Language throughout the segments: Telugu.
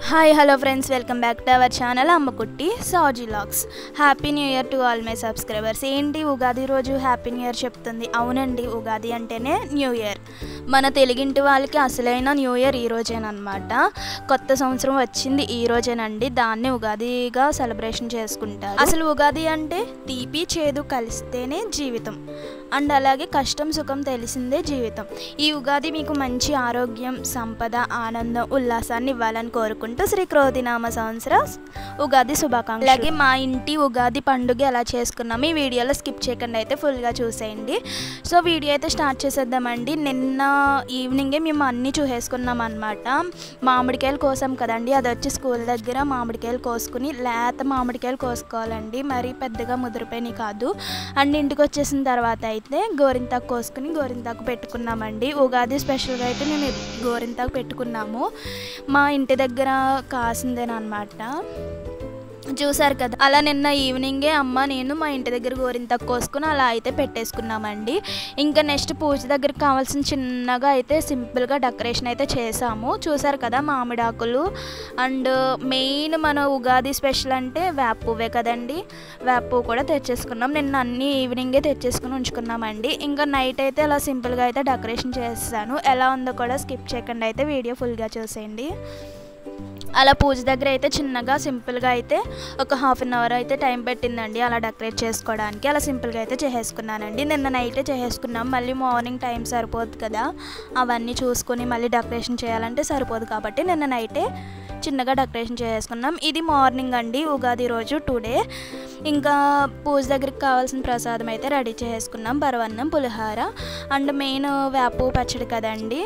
hi hello friends welcome back to our channel Ammakutti Saji logs happy new year to all my subscribers ఏంటి ఉగాది రోజు హ్యాపీ న్యూ ఇయర్ చెప్తుంది అవునండి ఉగాది అంటేనే న్యూ ఇయర్ మన తెలుగింటి వాళ్ళకి అసలైన న్యూ ఇయర్ ఈ రోజేనమాట కొత్త సంవత్సరం వచ్చింది ఈ రోజేనండి దాన్ని ఉగాదిగా సెలబ్రేషన్ చేసుకుంటారు అసలు ఉగాది అంటే తీపి చేదు కలిస్తేనే జీవితం అండ్ అలాగే కష్టం సుఖం తెలిసిందే జీవితం ఈ ఉగాది మీకు మంచి ఆరోగ్యం సంపద ఆనందం ఉల్లాసాన్ని ఇవ్వాలని కోరుకుంటూ శ్రీ క్రోధినామ సంవత్సర ఉగాది శుభాకాంక్షలు అలాగే మా ఇంటి ఉగాది పండుగ ఎలా చేసుకున్నాము ఈ వీడియోలో స్కిప్ చేయకుండా అయితే ఫుల్గా చూసేయండి సో వీడియో అయితే స్టార్ట్ చేసేద్దామండి నిన్న ఈవినింగే మేము అన్నీ చూసేసుకున్నాం అనమాట మామిడికాయలు కోసాం కదండి అది వచ్చి స్కూల్ దగ్గర మామిడికాయలు కోసుకుని లేత మామిడికాయలు కోసుకోవాలండి మరీ పెద్దగా ముదిరిపోయినాయి కాదు అండ్ ఇంటికి వచ్చేసిన తర్వాత అయితే గోరింతాకు కోసుకుని గోరింతాకు పెట్టుకున్నామండి ఉగాది స్పెషల్గా అయితే మేము గోరింతాకు పెట్టుకున్నాము మా ఇంటి దగ్గర కాసిందేనమాట చూసారు కదా అలా నిన్న ఈవినింగే అమ్మ నేను మా ఇంటి దగ్గర గోరింతకు కోసుకుని అలా అయితే పెట్టేసుకున్నామండి ఇంకా నెక్స్ట్ పూజ దగ్గరికి కావాల్సిన చిన్నగా అయితే సింపుల్గా డెకరేషన్ అయితే చేసాము చూసారు కదా మామిడాకులు అండ్ మెయిన్ మన ఉగాది స్పెషల్ అంటే వేప పువ్వే కదండి వేప పువ్వు కూడా తెచ్చేసుకున్నాం నిన్న అన్ని ఈవినింగే తెచ్చేసుకుని ఉంచుకున్నామండి ఇంకా నైట్ అయితే అలా సింపుల్గా అయితే డెకరేషన్ చేస్తాను ఎలా ఉందో కూడా స్కిప్ చేయకుండా అయితే వీడియో ఫుల్గా చూసేయండి అలా పూజ దగ్గర అయితే చిన్నగా సింపుల్గా అయితే ఒక హాఫ్ అన్ అవర్ అయితే టైం పెట్టిందండి అలా డెకరేట్ చేసుకోవడానికి అలా సింపుల్గా అయితే చేసేసుకున్నానండి నిన్న నైటే చేసేసుకున్నాం మళ్ళీ మార్నింగ్ టైం సరిపోదు కదా అవన్నీ చూసుకొని మళ్ళీ డెకరేషన్ చేయాలంటే సరిపోదు కాబట్టి నిన్న నైటే చిన్నగా డెకరేషన్ చేసుకున్నాం ఇది మార్నింగ్ అండి ఉగాది రోజు టుడే ఇంకా పూజ దగ్గరికి కావాల్సిన ప్రసాదం అయితే రెడీ చేసుకున్నాం పరవన్నం పులిహార అండ్ మెయిన్ వేపు పచ్చడి కదండి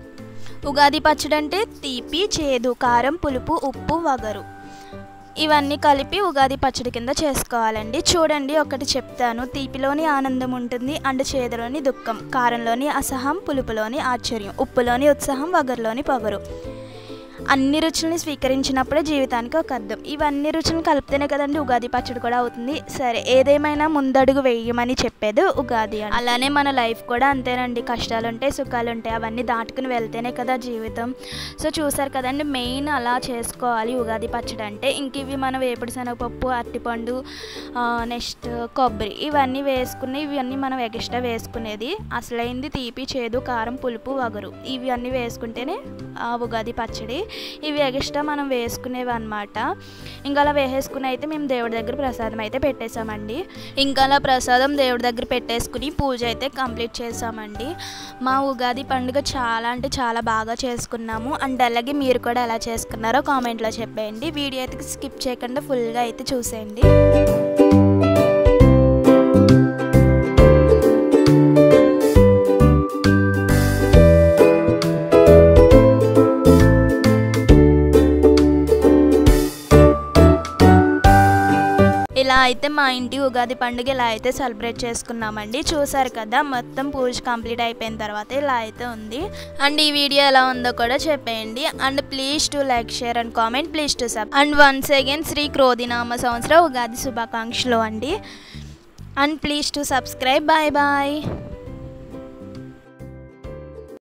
ఉగాది పచ్చడి అంటే తీపి చేదు కారం పులుపు ఉప్పు వగరు ఇవన్నీ కలిపి ఉగాది పచ్చడి కింద చేసుకోవాలండి చూడండి ఒకటి చెప్తాను తీపిలోని ఆనందం ఉంటుంది అండ్ చేదులోని దుఃఖం కారంలోని అసహం పులుపులోని ఆశ్చర్యం ఉప్పులోని ఉత్సాహం వగరులోని పొగరు అన్ని రుచుల్ని స్వీకరించినప్పుడే జీవితానికి ఒక అర్థం ఇవన్నీ రుచులను కలిపితేనే కదండి ఉగాది పచ్చడి కూడా అవుతుంది సరే ఏదేమైనా ముందడుగు వేయమని చెప్పేది ఉగాది అని అలానే మన లైఫ్ కూడా అంతేనండి కష్టాలు ఉంటాయి సుఖాలు ఉంటాయి అవన్నీ దాటుకుని వెళ్తేనే కదా జీవితం సో చూసారు కదండి మెయిన్ అలా చేసుకోవాలి ఉగాది పచ్చడి అంటే ఇంక ఇవి మన వేపుడు శనగపప్పు అరటిపండు నెక్స్ట్ కొబ్బరి ఇవన్నీ వేసుకుని ఇవన్నీ మనం ఎక్స్ట్రా వేసుకునేది అసలైంది తీపి చేదు కారం పులుపు వగరు ఇవి అన్నీ వేసుకుంటేనే ఆ ఉగాది పచ్చడి ఇవి ఎక్స్ట్రా మనం వేసుకునేవి అనమాట ఇంకా అలా వేసేసుకుని అయితే మేము దేవుడి దగ్గర ప్రసాదం అయితే పెట్టేశామండి ఇంకా అలా ప్రసాదం దేవుడి దగ్గర పెట్టేసుకుని పూజ అయితే కంప్లీట్ చేసామండి మా ఉగాది పండుగ చాలా అంటే చాలా బాగా చేసుకున్నాము అండ్ అలాగే మీరు కూడా ఎలా చేసుకున్నారో కామెంట్లో చెప్పేయండి వీడియో అయితే స్కిప్ చేయకుండా ఫుల్గా అయితే చూసేయండి ఇలా అయితే మా ఇంటి ఉగాది పండుగ ఇలా అయితే సెలబ్రేట్ చేసుకున్నామండి చూసారు కదా మొత్తం పూజ కంప్లీట్ అయిపోయిన తర్వాత ఇలా అయితే ఉంది అండ్ ఈ వీడియో ఎలా ఉందో కూడా చెప్పేయండి and please to like share and comment please to sub and once again Shri క్రోధినామ సంవత్సరం ఉగాది శుభాకాంక్షలు అండి and please to subscribe bye bye